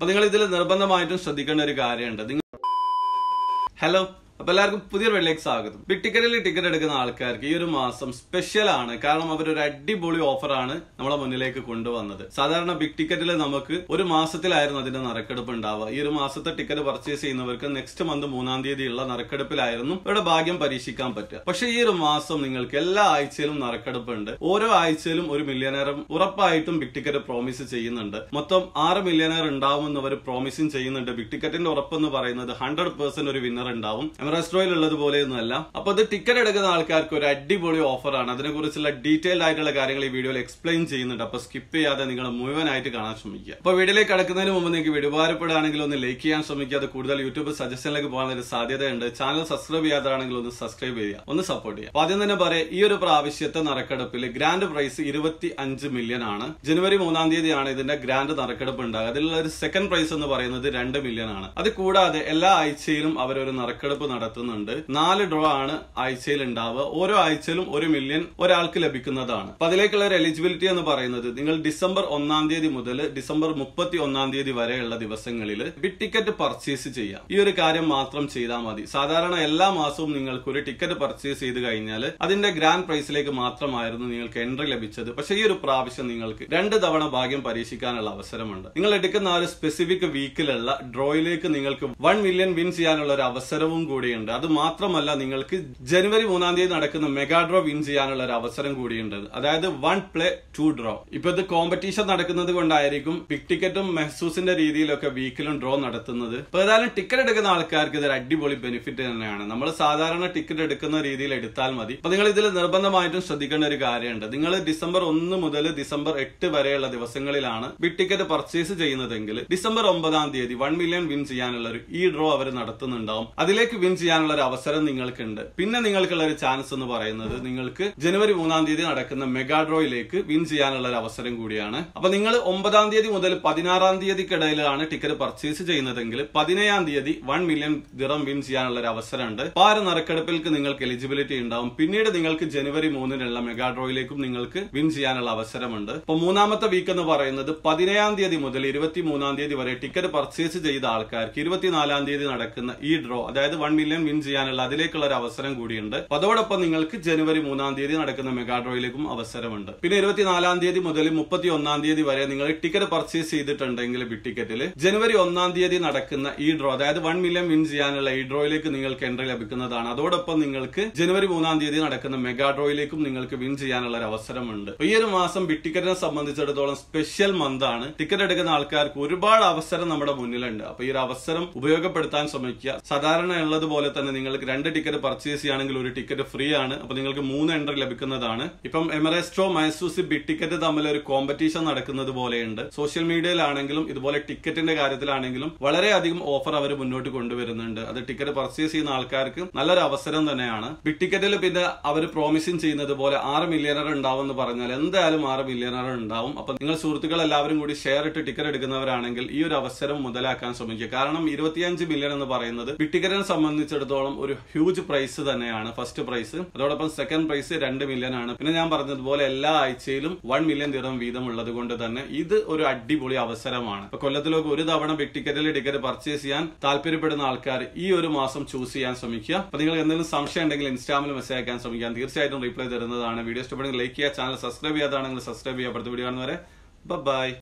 അപ്പൊ നിങ്ങൾ ഇതിൽ നിർബന്ധമായിട്ടും ശ്രദ്ധിക്കേണ്ട ഒരു കാര്യമുണ്ട് നിങ്ങൾ ഹലോ അപ്പൊ എല്ലാവർക്കും പുതിയൊരു വെള്ളിലേക്ക് സ്വാഗതം ബിഗ് ടിക്കറ്റിൽ ടിക്കറ്റ് എടുക്കുന്ന ആൾക്കാർക്ക് ഈ ഒരു മാസം സ്പെഷ്യൽ ആണ് കാരണം അവരൊരു അടിപൊളി ഓഫറാണ് നമ്മളെ മുന്നിലേക്ക് കൊണ്ടുവന്നത് സാധാരണ ബിഗ് ടിക്കറ്റിൽ നമുക്ക് ഒരു മാസത്തിലായിരുന്നു അതിന്റെ നറുക്കെടുപ്പ് ഉണ്ടാവുക ഈ ഒരു മാസത്തെ ടിക്കറ്റ് പർച്ചേസ് ചെയ്യുന്നവർക്ക് നെക്സ്റ്റ് മന്ത് മൂന്നാം തീയതി ഉള്ള നറുക്കെടുപ്പിലായിരുന്നു ഇവിടെ ഭാഗ്യം പരീക്ഷിക്കാൻ പറ്റുക പക്ഷെ ഈ ഒരു മാസം നിങ്ങൾക്ക് എല്ലാ ആഴ്ചയിലും നറുക്കെടുപ്പ് ഉണ്ട് ഓരോ ആഴ്ചയിലും ഒരു മില്യനറും ഉറപ്പായിട്ടും ബിഗ് ടിക്കറ്റ് പ്രോമിസ് ചെയ്യുന്നുണ്ട് മൊത്തം ആറ് മില്യനർ ഉണ്ടാവുമെന്ന് അവർ പ്രോമിസും ചെയ്യുന്നുണ്ട് ബിഗ് ടിക്കറ്റിന്റെ ഉറപ്പ് എന്ന് പറയുന്നത് ഹൺഡ്രഡ് പേഴ്സെന്റ് ഒരു വിന്നർ ഉണ്ടാവും എമറസ്ട്രോയിൽ ഉള്ളത് പോലെയൊന്നുമല്ല അപ്പൊ ഇത് ടിക്കറ്റ് എടുക്കുന്ന ആൾക്കാർക്ക് ഒരു അടിപൊളി ഓഫറാണ് അതിനെ കുറിച്ചുള്ള ഡീറ്റെയിൽഡ് ആയിട്ടുള്ള കാര്യങ്ങൾ ഈ വീഡിയോയിൽ എക്സ്പ്ലെയിൻ ചെയ്യുന്നുണ്ട് അപ്പൊ സ്കിപ്പ് ചെയ്യാതെ നിങ്ങൾ മുഴുവനായിട്ട് കാണാൻ ശ്രമിക്കുക അപ്പൊ വീഡിയോയിലേക്ക് കടക്കുന്നതിന് മുമ്പ് നിങ്ങൾക്ക് വീഡിയോ ഉപകാരപ്പെടുകയാണെങ്കിൽ ഒന്ന് ലൈക്ക് ചെയ്യാൻ ശ്രമിക്കുക അത് കൂടുതൽ യൂട്യൂബ് സജഷനിലേക്ക് പോകാൻ ഒരു സാധ്യതയുണ്ട് ചാനൽ സബ്സ്ക്രൈബ് ചെയ്യാതാണെങ്കിൽ ഒന്ന് സബ്സ്ക്രൈബ് ചെയ്യുക ഒന്ന് സപ്പോർട്ട് ചെയ്യുക അപ്പൊ ആദ്യം തന്നെ പറയാം ഈ ഒരു പ്രാവശ്യത്തെ നറുക്കെടുപ്പിൽ ഗ്രാൻഡ് പ്രൈസ് ഇരുപത്തി അഞ്ച് മില്യൺ ആണ് ജനുവരി മൂന്നാം തീയതിയാണ് ഇതിന്റെ ഗ്രാൻഡ് നറുക്കെടുപ്പ് ഉണ്ടാകുക അതിലുള്ള ഒരു സെക്കൻഡ് പ്രൈസ് എന്ന് പറയുന്നത് രണ്ട് മില്യൺ ആണ് അത് കൂടാതെ എല്ലാ ആഴ്ചയിലും അവരൊരു നറുക്കെടുപ്പ് നടത്തുന്നുണ്ട് നാല് ഡ്രോ ആണ് ആഴ്ചയിൽ ഉണ്ടാവുക ഓരോ ആഴ്ചയിലും ഒരു മില്യൺ ഒരാൾക്ക് ലഭിക്കുന്നതാണ് അപ്പൊ അതിലേക്കുള്ള ഒരു എലിജിബിലിറ്റി എന്ന് പറയുന്നത് നിങ്ങൾ ഡിസംബർ ഒന്നാം തീയതി മുതൽ ഡിസംബർ മുപ്പത്തി ഒന്നാം തീയതി വരെയുള്ള ദിവസങ്ങളിൽ ബിഗ് ടിക്കറ്റ് പർച്ചേസ് ചെയ്യാം ഈ ഒരു കാര്യം മാത്രം ചെയ്താൽ മതി സാധാരണ എല്ലാ മാസവും നിങ്ങൾക്ക് ഒരു ടിക്കറ്റ് പർച്ചേസ് ചെയ്ത് കഴിഞ്ഞാൽ അതിന്റെ ഗ്രാൻഡ് പ്രൈസിലേക്ക് മാത്രമായിരുന്നു നിങ്ങൾക്ക് എൻട്രി ലഭിച്ചത് പക്ഷേ ഈ ഒരു പ്രാവശ്യം നിങ്ങൾക്ക് രണ്ട് തവണ ഭാഗ്യം പരീക്ഷിക്കാനുള്ള അവസരമുണ്ട് നിങ്ങൾ എടുക്കുന്ന ആ ഒരു സ്പെസിഫിക് വീക്കിലുള്ള ഡ്രോയിലേക്ക് നിങ്ങൾക്ക് വൺ മില്യൺ വിൻ ചെയ്യാനുള്ള ഒരു അവസരവും കൂടിയുണ്ട് അത് മാത്രമല്ല നിങ്ങൾക്ക് ജനുവരി മൂന്നാം തീയതി നടക്കുന്ന മെഗാ ഡ്രോ വിൻ ചെയ്യാനുള്ള ഒരു അവസരം കൂടിയുണ്ട് അതായത് വൺ പ്ലേ ടു ഡ്രോ ഇപ്പൊ ഇത് കോമ്പറ്റീഷൻ നടക്കുന്നത് കൊണ്ടായിരിക്കും ബിഗ് ടിക്കറ്റും മെഹസൂസിന്റെ രീതിയിലൊക്കെ വീക്കിലും ഡ്രോ നടത്തുന്നത് ഇപ്പൊ ഏതായാലും ടിക്കറ്റ് എടുക്കുന്ന ആൾക്കാർക്ക് ഇതൊരു അടിപൊളി ബെനിഫിറ്റ് തന്നെയാണ് നമ്മൾ സാധാരണ ടിക്കറ്റ് എടുക്കുന്ന രീതിയിൽ എടുത്താൽ മതി അപ്പൊ നിങ്ങൾ ഇതിൽ നിർബന്ധമായിട്ടും ശ്രദ്ധിക്കേണ്ട ഒരു കാര്യമുണ്ട് നിങ്ങൾ ഡിസംബർ ഒന്ന് മുതൽ ഡിസംബർ എട്ട് വരെയുള്ള ദിവസങ്ങളിലാണ് ബിഗ് ടിക്കറ്റ് പർച്ചേസ് ചെയ്യുന്നതെങ്കിൽ ഡിസംബർ ഒമ്പതാം തീയതി വൺ മില്യൺ വിൻ ചെയ്യാനുള്ള ഒരു ഈ ഡ്രോ അവർ നടത്തുന്നുണ്ടാവും അതിലേക്ക് വിൻ ചെയ്യാനുള്ള ഒരു അവസരം നിങ്ങൾക്കുണ്ട് പിന്നെ നിങ്ങൾക്കുള്ള ഒരു ചാൻസ് എന്ന് പറയുന്നത് നിങ്ങൾക്ക് ജനുവരി മൂന്നാം തീയതി നടക്കുന്ന മെഗാ ഡ്രോയിലേക്ക് വിൻ ചെയ്യാനുള്ള ഒരു അവസരം കൂടിയാണ് അപ്പൊ നിങ്ങൾ ഒമ്പതാം തീയതി മുതൽ പതിനാറാം തീയതിക്കിടയിലാണ് ടിക്കറ്റ് പർച്ചേസ് ചെയ്യുന്നതെങ്കിൽ പതിനേഴാം തീയതി വൺ മില്യൺ ദിറം വിൻ ചെയ്യാനുള്ള ഒരു അവസരമുണ്ട് പാര നറുക്കെടുപ്പിലേക്ക് നിങ്ങൾക്ക് എലിജിബിലിറ്റി ഉണ്ടാവും പിന്നീട് നിങ്ങൾക്ക് ജനുവരി മൂന്നിനുള്ള മെഗാ ഡ്രോയിലേക്കും നിങ്ങൾക്ക് വിൻ ചെയ്യാനുള്ള അവസരമുണ്ട് അപ്പൊ മൂന്നാമത്തെ വീക്ക് എന്ന് പറയുന്നത് പതിനേഴാം തീയതി മുതൽ ഇരുപത്തി മൂന്നാം തീയതി വരെ ടിക്കറ്റ് പർച്ചേസ് ചെയ്ത ആൾക്കാർക്ക് ഇരുപത്തിനാലാം തീയതി നടക്കുന്ന ഈ ഡ്രോ അതായത് വൺ മില്യൺ വിൻ ചെയ്യാനുള്ള അതിലേക്കുള്ള ഒരു അവസരം കൂടിയുണ്ട് അപ്പൊ അതോടൊപ്പം നിങ്ങൾക്ക് ജനുവരി മൂന്നാം തീയതി നടക്കുന്ന മെഗാ ഡ്രോയിലേക്കും അവസരമുണ്ട് പിന്നെ ഇരുപത്തിനാലാം തീയതി മുതൽ മുപ്പത്തി ഒന്നാം തീയതി വരെ നിങ്ങൾ ടിക്കറ്റ് പർച്ചേസ് ചെയ്തിട്ടുണ്ടെങ്കിൽ ബിഗ് ടിക്കറ്റിൽ ജനുവരി ഒന്നാം തീയതി നടക്കുന്ന ഈ ഡ്രോ അതായത് വൺ മില്യൺ വിൻ ചെയ്യാനുള്ള ഈ ഡ്രോയിലേക്ക് നിങ്ങൾക്ക് എൻട്രി ലഭിക്കുന്നതാണ് അതോടൊപ്പം നിങ്ങൾക്ക് ജനുവരി മൂന്നാം തീയതി നടക്കുന്ന മെഗാ ഡ്രോയിലേക്കും നിങ്ങൾക്ക് വിൻ ചെയ്യാനുള്ള ഒരു അവസരമുണ്ട് അപ്പൊ ഈ ഒരു മാസം ബിഗ് ടിക്കറ്റിനെ സംബന്ധിച്ചിടത്തോളം സ്പെഷ്യൽ മന്ത് ആണ് ടിക്കറ്റ് എടുക്കുന്ന ആൾക്കാർക്ക് ഒരുപാട് അവസരം നമ്മുടെ മുന്നിലുണ്ട് അപ്പൊ ഈ ഒരു അവസരം ഉപയോഗപ്പെടുത്താൻ ശ്രമിക്കുക സാധാരണ ഉള്ളതുപോലെ തന്നെ നിങ്ങൾക്ക് രണ്ട് ടിക്കറ്റ് പർച്ചേസ് ചെയ്യുകയാണെങ്കിൽ ഒരു ടിക്കറ്റ് ഫ്രീ ആണ് അപ്പൊ നിങ്ങൾക്ക് മൂന്ന് എൻട്രി ലഭിക്കുന്നതാണ് ഇപ്പം എമറസ്റ്റോ മൈസൂസ് ബിഗ് ടിക്കറ്റ് തമ്മിൽ ഒരു കോമ്പറ്റീഷൻ നടക്കുന്നത് പോലെയുണ്ട് സോഷ്യൽ മീഡിയയിലാണെങ്കിലും ഇതുപോലെ ടിക്കറ്റിന്റെ കാര്യത്തിലാണെങ്കിലും വളരെയധികം ഓഫർ അവർ മുന്നോട്ട് കൊണ്ടുവരുന്നുണ്ട് അത് ടിക്കറ്റ് പർച്ചേസ് ചെയ്യുന്ന ആൾക്കാർക്ക് നല്ലൊരു അവസരം തന്നെയാണ് ബിഗ് ടിക്കറ്റിൽ പിന്നെ അവർ പ്രോമിസിങ് ചെയ്യുന്നത് പോലെ ആറ് മില്യണർ ഉണ്ടാവും എന്ന് പറഞ്ഞാൽ എന്തായാലും ആറ് മില്യണർ ഉണ്ടാവും അപ്പൊ നിങ്ങൾ സുഹൃത്തുക്കൾ എല്ലാവരും കൂടി ഷെയർ ഇട്ട് ടിക്കറ്റ് എടുക്കുന്നവരാണെങ്കിൽ ഈ ഒരു അവസരം മുതലാക്കാൻ ശ്രമിക്കുക കാരണം ഇരുപത്തിയഞ്ച് മില്യൺ എന്ന് പറയുന്നത് ബിഗ് ടിക്കറ്റിനെ സംബന്ധിച്ചിടത്തോളം ഒരു ഹ്യൂജ് പ്രൈസ് തന്നെയാണ് ഫസ്റ്റ് പ്രൈസ് അതോടൊപ്പം സെക്കൻഡ് പ്രൈസ് രണ്ട് മില്യൺ ആണ് പിന്നെ ഞാൻ പറഞ്ഞതുപോലെ എല്ലാ ആഴ്ചയിലും വൺ മില്യൺ ദിറം വീതം ഉള്ളത് കൊണ്ട് തന്നെ ഇത് ഒരു അടിപൊളി അവസരമാണ് ഇപ്പൊ കൊല്ലത്തിലൊക്കെ ഒരു തവണ ബിഗ് ടിക്കറ്റിൽ ടിക്കറ്റ് പർച്ചേസ് ചെയ്യാൻ താല്പര്യപ്പെടുന്ന ആൾക്കാർ ഈ ഒരു മാസം ചൂസ് ചെയ്യാൻ ശ്രമിക്കുക അപ്പൊ നിങ്ങൾക്ക് എന്തെങ്കിലും സംശയം ഉണ്ടെങ്കിൽ ഇൻസ്റ്റാമിൽ മെസ്സേജ് അയക്കാൻ ശ്രമിക്കാം തീർച്ചയായിട്ടും റിപ്ലൈ തരുന്നതാണ് വീഡിയോ ഇഷ്ടപ്പെടുമെങ്കിൽ ലൈക്ക് ചെയ്യുക ചാനൽ സബ്സ്ക്രൈബ് ചെയ്യാതാണെങ്കിൽ സബ്സ്ക്രൈബ് ചെയ്യുക അടുത്ത വീഡിയോ കാണുന്നവരെ ബൈ